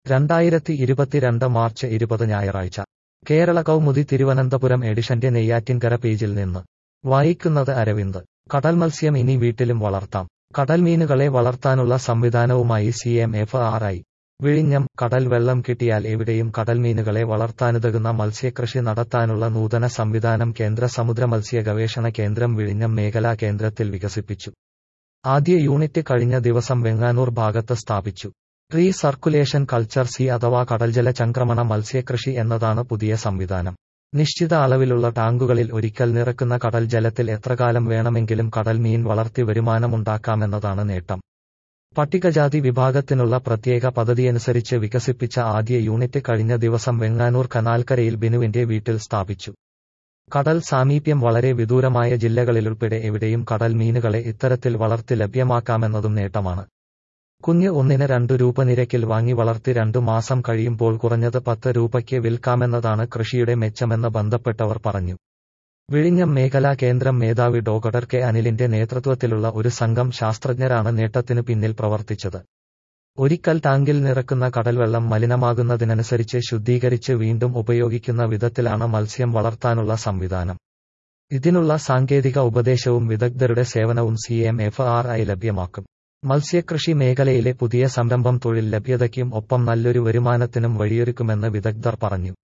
രണ്ടായിരത്തി ഇരുപത്തിരണ്ട് മാർച്ച് ഇരുപത് ഞായറാഴ്ച കേരള കൗമുദി തിരുവനന്തപുരം എഡിഷന്റെ നെയ്യാറ്റിൻകര പേജിൽ നിന്ന് വായിക്കുന്നത് അരവിന്ദ് കടൽ മത്സ്യം ഇനി വീട്ടിലും വളർത്താം കടൽമീനുകളെ വളർത്താനുള്ള സംവിധാനവുമായി C M F R I വിഴിഞ്ഞം കടൽ വെള്ളം കിട്ടിയാൽ എവിടെയും കടൽമീനുകളെ വളർത്താനുതകുന്ന മത്സ്യകൃഷി നടത്താനുള്ള നൂതന സംവിധാനം കേന്ദ്ര സമുദ്ര മത്സ്യ ഗവേഷണ കേന്ദ്രം വിഴിഞ്ഞം മേഖലാ കേന്ദ്രത്തിൽ വികസിപ്പിച്ചു ആദ്യ യൂണിറ്റ് കഴിഞ്ഞ ദിവസം വെങ്ങാനൂർ ഭാഗത്ത് സ്ഥാപിച്ചു റീ സർക്കുലേഷൻ കൾച്ചർ സി അഥവാ കടൽജല ചംക്രമണ മത്സ്യകൃഷി എന്നതാണ് പുതിയ സംവിധാനം നിശ്ചിത അളവിലുള്ള ടാങ്കുകളിൽ ഒരിക്കൽ നിറക്കുന്ന കടൽ ജലത്തിൽ എത്രകാലം വേണമെങ്കിലും കടൽ മീൻ വളർത്തി വരുമാനമുണ്ടാക്കാമെന്നതാണ് നേട്ടം പട്ടികജാതി വിഭാഗത്തിനുള്ള പ്രത്യേക പദ്ധതിയനുസരിച്ച് വികസിപ്പിച്ച ആദ്യ യൂണിറ്റ് കഴിഞ്ഞ ദിവസം വെങ്ങാനൂർ കനാൽക്കരയിൽ ബിനുവിന്റെ വീട്ടിൽ സ്ഥാപിച്ചു കടൽ സാമീപ്യം വളരെ വിദൂരമായ ജില്ലകളിലുൾപ്പെടെ എവിടെയും കടൽ മീനുകളെ ഇത്തരത്തിൽ വളർത്തി ലഭ്യമാക്കാമെന്നതും നേട്ടമാണ് കുഞ്ഞ് ഒന്നിന് രണ്ടു രൂപ നിരക്കിൽ വാങ്ങി വളർത്തി രണ്ടു മാസം കഴിയുമ്പോൾ കുറഞ്ഞത് പത്ത് രൂപയ്ക്ക് വിൽക്കാമെന്നതാണ് കൃഷിയുടെ മെച്ചമെന്ന് ബന്ധപ്പെട്ടവർ പറഞ്ഞു വിഴിഞ്ഞം മേഖലാ കേന്ദ്രം മേധാവി ഡോക്ടർ കെ അനിലിന്റെ നേതൃത്വത്തിലുള്ള ഒരു സംഘം ശാസ്ത്രജ്ഞരാണ് നേട്ടത്തിനു പിന്നിൽ പ്രവർത്തിച്ചത് ഒരിക്കൽ ടാങ്കിൽ നിറക്കുന്ന കടൽവെള്ളം മലിനമാകുന്നതിനനുസരിച്ച് ശുദ്ധീകരിച്ച് വീണ്ടും ഉപയോഗിക്കുന്ന വിധത്തിലാണ് മത്സ്യം വളർത്താനുള്ള സംവിധാനം ഇതിനുള്ള സാങ്കേതിക ഉപദേശവും വിദഗ്ധരുടെ സേവനവും C M F R I ലഭ്യമാക്കും മത്സ്യകൃഷി മേഖലയിലെ പുതിയ സംരംഭം തൊഴിൽ ലഭ്യതയ്ക്കും ഒപ്പം നല്ലൊരു വരുമാനത്തിനും വഴിയൊരുക്കുമെന്ന് വിദഗ്ധർ പറഞ്ഞു